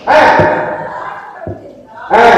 ஆ ஆ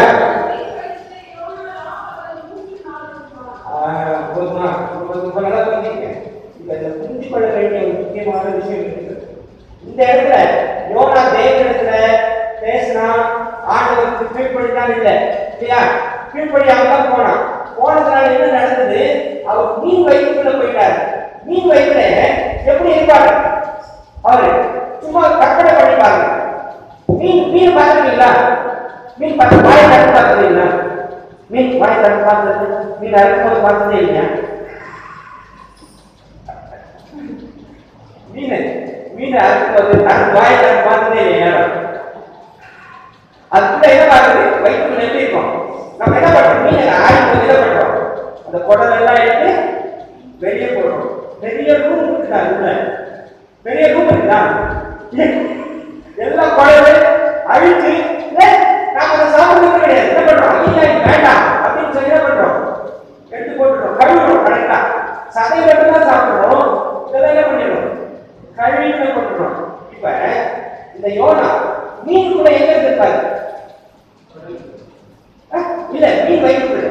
ஆ, போதுமா ரொம்ப ரொம்ப நல்லா புரிஞ்சுங்க இப்ப இந்த புரிஞ்சு கொள்ள வேண்டிய ஒரு முக்கியமான விஷயம் இருக்குது இந்த இடத்துல யோனா தேவனிடத்துல பேசினா ஆண்டவருக்கு கீழ்ப்படிதான் இல்லை இல்லையா கீழ்ப்படியாம தான் போனான் போனதுனால என்ன நடந்தது அவர் மீன் வயிற்றுக்குள்ள போயிட்டாரு மீன் வயிற்றுல எப்படி இருப்பாரு அவரு சும்மா கற்பனை பண்ணி பாருங்க மீன் மீன் பார்த்துருக்கீங்களா மீன் பார்த்து வாயை தட்டு பார்த்துருக்கீங்களா மீன் வாயை தட்டு பார்த்தது மீன் அறுக்கும்போது பார்த்ததே இல்லையா மீன் மீன் அறுக்கும்போது அது வாயை தட்டு பார்த்ததே இல்லையா அதுக்குள்ள என்ன பார்க்குது வயிற்றுக்குள்ள எப்படி இருக்கும் நம்ம என்ன பண்றோம் மீனை ஆயும் போது என்ன பண்றோம் அந்த குடல் எல்லாம் எடுத்து வெளியே போடுறோம் பெரிய ரூம் இருக்குதா உள்ள பெரிய ரூம் இருக்குதா எல்லாம் குடல் அழிச்சு ஏய், நாம அதை சாப்பிடுறது கிடையாது என்ன பண்றோம் இல்ல இது வேண்டாம் அப்படின்னு சொல்லி என்ன பண்றோம் எடுத்து போட்டுறோம் கழுவுறோம் கரெக்டா சதை மட்டும் தான் சாப்பிடுறோம் இதெல்லாம் என்ன பண்ணிடுறோம் கழுவி என்ன போட்டுறோம் இப்ப இந்த யோனா மீன் கூட எங்க இருந்திருப்பாரு அஹ், இல்ல மீன் வயிற்றுக்குள்ள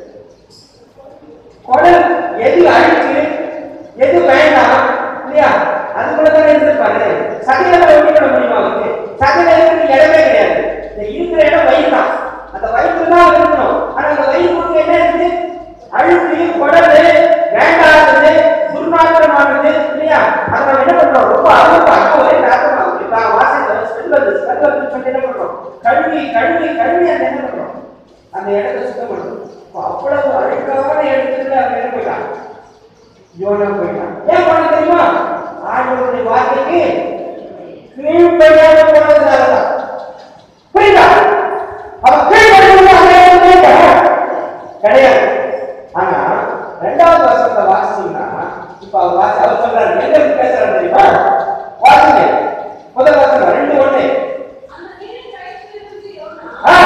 குடல் எது அழிச்சு எது வேண்டாம் இல்லையா அதுக்குள்ள தான் இருந்திருப்பாரு சதையில ஒட்டி பண்ண முடியுமா அவருக்கு சதையில இருக்கிறது இடமே கிடையாது இந்த இருக்கிற இடம் வயிறு தான் அந்த வயிற்று தான் இருக்கணும் ஆனா அந்த வயிற்றுக்கு என்ன இருக்கு அழுத்து குடல் வேண்டாதது துர்நாற்றமானது இல்லையா அதை நம்ம என்ன பண்றோம் ரொம்ப அழுப்பு அங்க ஒரே நாற்றமாகும் இப்ப வாசல் ஸ்மெல் வருது ஸ்மெல் வருதுன்னு சொல்லி என்ன பண்றோம் கழுவி கழுவி கழுவி அந்த என்ன பண்றோம் அந்த இடத்தை சுத்தம் பண்ணும் அப்ப அவ்வளவு அழுக்கான இடத்துல அவன் என்ன போயிட்டான் யோனா போயிட்டான் ஏன் பண்ண தெரியுமா ஆண்டவருடைய வார்த்தைக்கு கீழ்ப்படியாம போனதுனாலதான் புரியுதா அவன் கீழ்ப்படியாம கிடையாது ஆனா ரெண்டாவது வருஷத்துல வாசிச்சீங்கன்னா இப்ப அவர் வாசி அவர் சொல்றாரு எங்க இருந்து பேசுறாரு தெரியுமா வாசிங்க முதல் வருஷம் ரெண்டு ஒண்ணு ஆ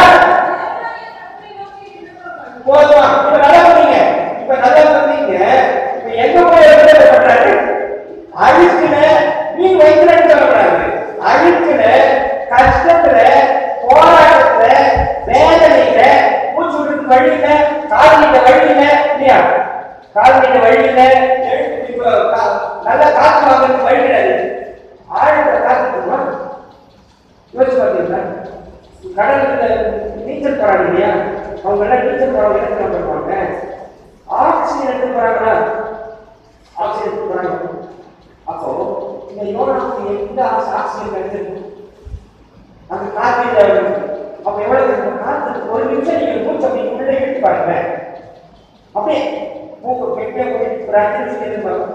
போதுமா இப்ப நல்லா பண்ணீங்க இப்ப நல்லா பண்ணீங்க இப்ப எங்க போய் என்ன பண்றாரு அழுக்குல மீன் வைக்கிறேன்னு சொல்றாரு அழுக்குல கஷ்டத்துல போராட்டத்துல வேதனையில மூச்சு விடுறது வழியில கால் நீட்ட வழியில இல்லையா கால் நீட்ட வழியில எழுத்து இப்ப கா- நல்லா காத்து வாங்குறதுக்கு வழி கிடையாது ஆழத்துல காத்து இருக்குமா யோசிச்சு பார்த்தீங்களா கடலுக்கு நீச்சல் போறாங்க இல்லையா அவங்க எல்லாம் நீச்சல் போறவங்க என்ன தெரியுமா பண்ணுவாங்க ஆக்சிஜன் எடுத்து போறாங்களா ஆக்சிஜன் எடுத்து போறாங்க அப்போ இந்த யோனாவுக்கு எந்த ஆக்சி- ஆக்சிஜன் கிடைச்சிருக்கு அந்த காத்துல அப்ப எவ்வளவு இருக்கும்? காத்து ஒரு நிமிஷம் நீங்க மூச்சு அப்படி உள்ளே இழுத்து பாருங்க அப்படியே மூக்கு கெட்டியா போய் ஒரு அஞ்சு நிமிஷம் இழுத்து பாருங்க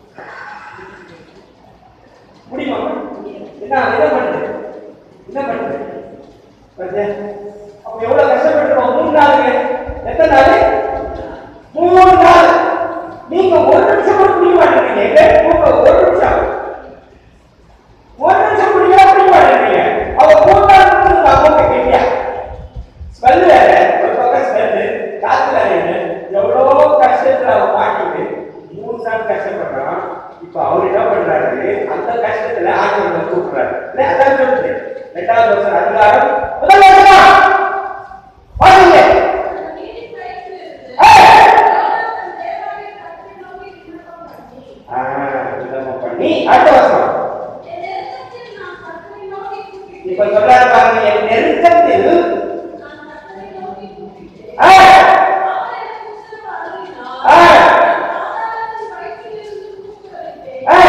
முடியுமா என்ன என்ன பண்ணுது என்ன பண்ணுது பாத்தியா? அப்ப எவ்வளவு கஷ்டப்பட்டிருக்கோம் மூணு நாளுங்க எத்தனை நாள் மூணு நாள் நீங்க ஒரு நிமிஷம் கூட புரிய மாட்டேங்கிறீங்க எங்க மூக்க ஒரு நிமிஷம் ஒரு நிமிஷம் புரிய புரிய மாட்டேங்கிறீங்க அவ மூணு நாள் கொடுத்து மூக்க கேட்டியா ஸ்மெல் வேற ஒரு பக்கம் ஸ்மெல் காத்து வேற என்ன எவ்வளோ கஷ்டத்துல அவ மாட்டிட்டு மூணு நாள் கஷ்டப்படுறான் இப்ப அவர் என்ன பண்றாரு அந்த கஷ்டத்துல ஆண்டவரை கூப்பிடுறாரு இல்ல அதான் சொல்லுது ரெண்டாவது வருஷம் அதிகாரம் முதல் வருஷமா வாசிங்க ஆ, விண்ணப்பம் பண்ணி அடுத்த வருஷம் இப்ப சொல்றாரு பாருங்க என் நெருக்கத்தில் ஆ, ஆ, ஆ,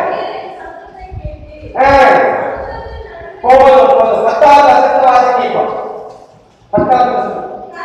ஆ. போதும் போதும் பத்தாவது வருஷத்துல வாசிங்க இப்போ பத்தாவது வருஷம்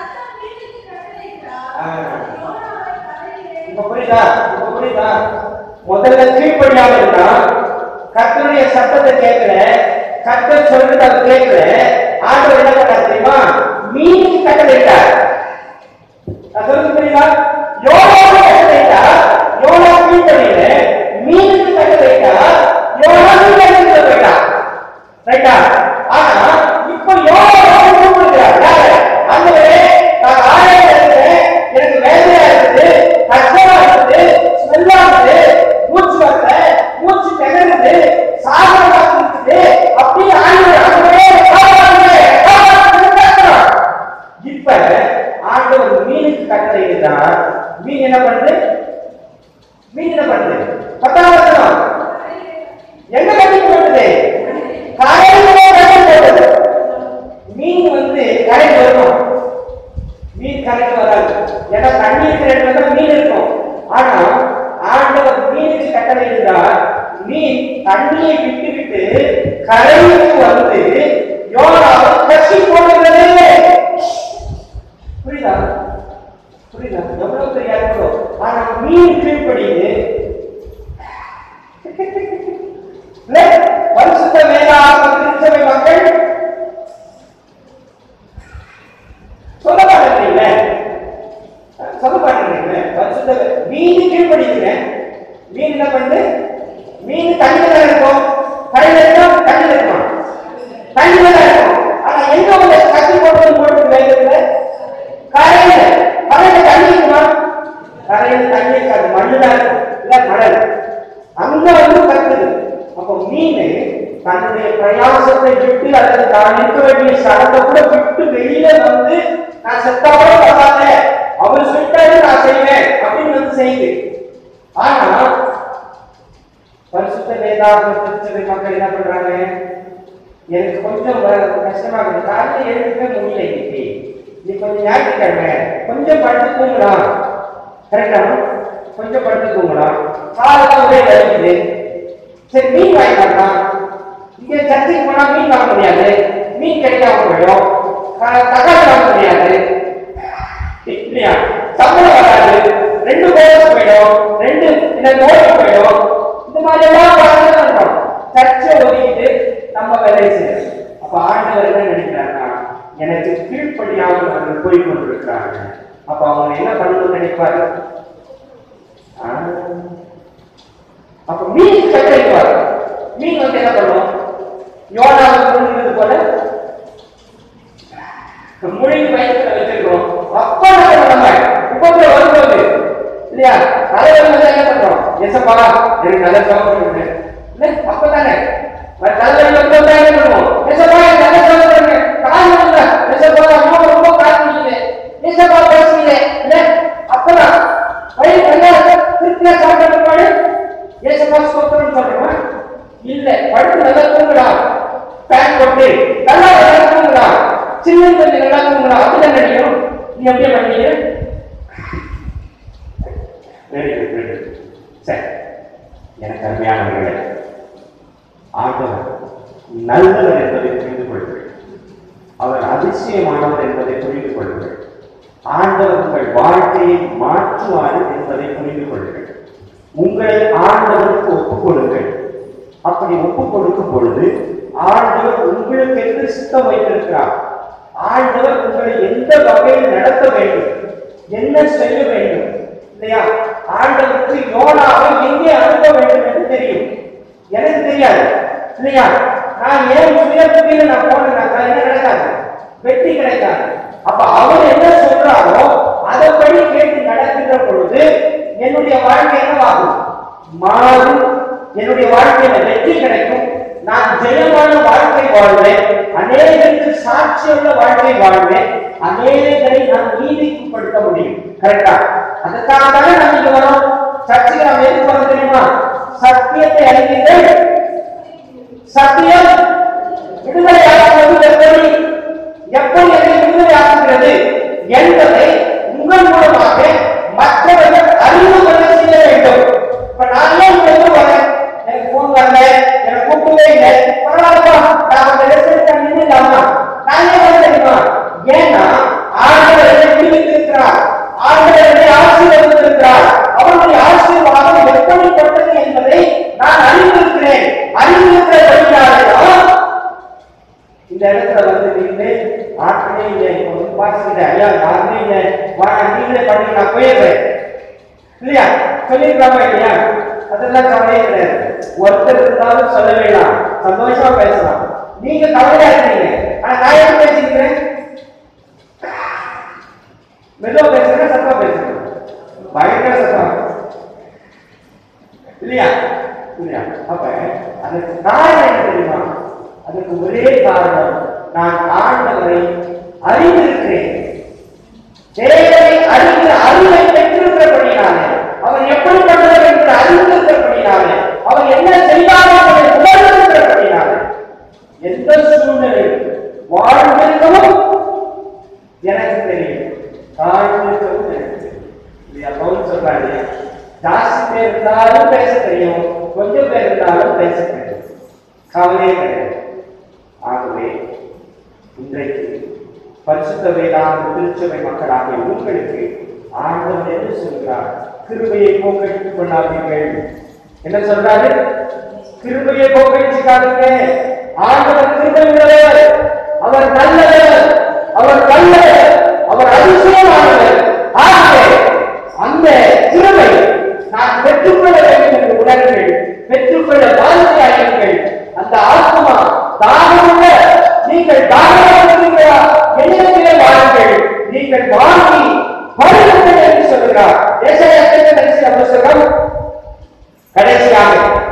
இப்ப புரியுதா இப்ப புரியுதா முதல்ல கீழ்ப்படியாம இருந்தான் கர்த்தருடைய சத்தத்தை கேட்கல கர்த்தர் சொல்றது அவர் கேட்கல ஆண்டவர் என்ன பண்ணார் தெரியுமா மீனுக்கு கட்டளையிட்டார் நான் சொல்றது புரியுதா யோனாவுக்கு கட்டளையிட்டா யோனா கீழ்ப்படியில மீனுக்கு கட்டளையிட்டா யோனா கீழ்ப்படியில போயிட்டா ரைட்டா ஆனா இப்போ யோனா கூப்பிடுகிறார் யாரு ஆண்டவரே நான் ஆலயம் இருக்கிறேன் எனக்கு வேதனையா இருக்குது கஷ்டமா இருக்குது ஸ்மெல்லா இருக்குது மூச்சு வரல மூச்சு திணறுது சாகரமா இருக்குது அப்படியே ஆண்டவர் ஆண்டவரே காப்பாத்துங்க தன்னுடைய பிரயாசத்தை விட்டு அல்லது தான் இருக்க வேண்டிய ஸ்தலத்தை கூட விட்டு வெளியில வந்து நான் செத்தாவே பரவாயில்ல அவர் சொல்லிட்டாரு நான் செய்வேன் அப்படின்னு வந்து செய்யுது ஆனா பரிசுத்த வேதாந்த திருச்சபை மக்கள் என்ன பண்றாங்க எனக்கு கொஞ்சம் வ- கஷ்டமா இருக்கு காலையில எழுந்துக்க முடியல இன்னைக்கு நீ கொஞ்சம் ஞாயிற்றுக்கிழமை கொஞ்சம் படுத்து தூங்கலாம் கரெக்டா கொஞ்சம் படுத்து தூங்கலாம் காலெல்லாம் ஒரே வலிக்குது சரி மீன் வாங்கி வரலாம் இங்க சர்ச்சைக்கு போனா மீன் வாங்க முடியாது மீன் கிடைக்காம போயிடும் க- தக்காளி வாங்க முடியாது இல்லையா சம்பளம் வராது ரெண்டு கோர்ஸ் போயிடும் ரெண்டு இந்த நோய் போயிடும் இந்த மாதிரி எல்லாம் பார்த்துட்டு இருக்கோம் சர்ச்சை ஒதுக்கிட்டு நம்ம வேலையை செய்யணும் அப்ப ஆண்டவர் என்ன நினைக்கிறாருன்னா எனக்கு கீழ்ப்படியாமல் அவர்கள் போய் கொண்டிருக்கிறாங்க அப்ப அவங்க என்ன பண்ணணும்னு நினைப்பாரு ஆ. அப்ப மீன் கட்டளைப்பாரு மீன் வந்து என்ன பண்ணும் யோனாவை கொண்டு போல மொழி வயிற்றுல வச்சிருக்கோம் அப்ப நம்ம நம்ம உபத்திரம் வரும்போது இல்லையா தலைவர் வந்து என்ன பண்றோம் எசப்பா எனக்கு நல்ல சோகம் இல்ல அப்பதானே தலைவர் வந்து வந்தா என்ன பண்ணுவோம் எசப்பா எனக்கு நல்ல சோகம் கால் இல்ல எசப்பா அம்மா ரொம்ப கால் முடியல எசப்பா பேசல இல்ல அப்பதான் வயிறு நல்லா திருப்தியா சாப்பிட்ட பாடு ஏசப்பா ஸ்தோத்திரம் சொல்றோமா இல்ல படுத்து நல்லா தூங்குடா பேன் போட்டு நல்லா நல்லா தூங்குடா சின்ன கொஞ்சம் நல்லா தூங்குடா அப்படிதான் நினைக்கணும் நீ அப்படியே பண்ணீங்க வெரி குட் வெரி குட் சரி எனக்கு அருமையானவர்களே ஆண்டவர் நல்லவர் என்பதை புரிந்து கொள்ளுங்கள் அவர் அதிசயமானவர் என்பதை புரிந்து கொள்ளுங்கள் ஆண்டவர் உங்கள் வாழ்க்கையை மாற்றுவார் என்பதை புரிந்து கொள்ளுங்கள் உங்களை ஆண்டவருக்கு ஒப்புக் கொடுங்கள் அப்படி ஒப்புக் கொடுக்கும் பொழுது ஆண்டவர் உங்களுக்கு என்று சித்தம் வைத்திருக்கிறார் ஆண்டவர் உங்களை எந்த வகையில் நடத்த வேண்டும் என்ன செய்ய வேண்டும் இல்லையா ஆண்டவருக்கு யோனாவை எங்கே அனுப்ப வேண்டும் என்று தெரியும் எனக்கு தெரியாது இல்லையா நான் ஏன் சுய புத்தியில நான் போனேன்னாக்கா என்ன கிடைக்காது வெற்றி கிடைக்காது அப்ப அவர் என்ன சொல்றாரோ அதன்படி கேட்டு நடக்கின்ற பொழுது என்னுடைய வாழ்க்கை என்னவாகும் மாறும் என்னுடைய வாழ்க்கையில வெற்றி கிடைக்கும் நான் ஜெயமான வாழ்க்கை வாழ்வேன் அநேகருக்கு சாட்சியுள்ள வாழ்க்கை வாழ்வேன் அநேகரை நான் நீதிக்குட்படுத்த முடியும் கரெக்டா அதுக்காக தானே நம்ம இங்க வரோம் சர்ச்சைக்கு நாம் எதுக்கு வரோம் தெரியுமா சத்தியத்தை அறிவீர்கள் சத்தியம் விடுதலையாக்குவது எப்படி எப்படி அதை விடுதலையாக்குகிறது என்பதை உங்கள் மூலமாக மற்றவர்கள் அறிவு கொள்ள செய்ய வேண்டும் இப்ப நான் ஏன் உங்களுக்கு வரேன் எனக்கு போன் வரல எனக்கு கூப்பிடவே இல்லை பரவாயில்லப்பா நான் அந்த ரெஸ்ட் நின்றுலாமா நான் ஏன் வரேன் தெரியுமா ஏன்னா ஆண்டவர் என்னை விடுவித்திருக்கிறார் ஆண்டவர் என்னை ஆசீர்வதித்திருக்கிறார் அவருடைய ஆசீர்வாதம் எப்படிப்பட்டது என்பதை நான் அறிந்திருக்கிறேன் அறிந்திருக்கிற வழியாளர்களால் இந்த இடத்துல வந்து நீங்களே ஆட்களே இல்லை இப்போ வந்து பார்த்துக்கிட்ட ஐயா யாருமே இல்லை வா நீங்களே பண்ணி நான் போயிடுறேன் இல்லையா சொல்லிருக்கலாமா இல்லையா அதெல்லாம் கவலையே கிடையாது ஒருத்தர் இருந்தாலும் சொல்ல வேண்டாம் சந்தோஷமா பேசலாம் நீங்க கவலையா இருக்கீங்க ஆனா நான் எப்படி பேசிக்கிறேன் மெதுவா பேசுறேன் சத்தமா பேசுறேன் பயங்கர சத்தம் இல்லையா இல்லையா அப்ப அதுக்கு காரணம் என்ன தெரியுமா அதுக்கு ஒரே காரணம் நான் ஆண்டவரை அறிந்திருக்கிறேன் தேவனை அறிந்த அறிவை பெற்றிருக்கிறபடினாலே அவர் எப்படிப்பட்டவர் என்று அறிந்திருக்கிறபடினாலே அவர் என்ன செய்வாரோ அதை உணர்ந்திருக்கிறபடினாலே எந்த சூழ்நிலையில் வாழ்ந்திருக்கவும் எனக்கு தெரியும் தாழ்ந்திருக்கவும் எனக்கு தெரியும் இல்லையா பவுல் சொல்றாரு இல்லையா? ஜாஸ்தி பேர் இருந்தாலும் பேச தெரியும் கொஞ்சம் பேர் இருந்தாலும் பேச தெரியும் கவலையே கிடையாது ஆகவே இன்றைக்கு பரிசுத்த வேதாந்த திருச்சபை மக்களாகிய உங்களுக்கு ஆண்டவர் என்ன சொல்கிறார் கிருபையை போக்கடித்துக் கொள்ளாதீர்கள் என்ன சொல்றாரு கிருபையை போக்கடிச்சுக்காதீங்க ஆண்டவர் கிருபை உள்ளவர் அவர் நல்லவர் அவர் நல்லவர் அவர் அதிசயமானவர் ஆகவே அந்த கிருபை நான் பெற்றுக்கொள்ள வேண்டும் என்று உணர்வுகள் பெற்றுக்கொள்ள வாழ்க்கையாளர்கள் அந்த ஆத்மா தாகமுள்ள நீங்கள் தாகமுள்ளீர்களா என்னிடத்திலே வாருங்கள் நீங்கள் வாங்கி பருகுங்கள் என்று சொல்கிறார் ஏசாயா தீர்க்கதரிசி புஸ்தகம் கடைசியாக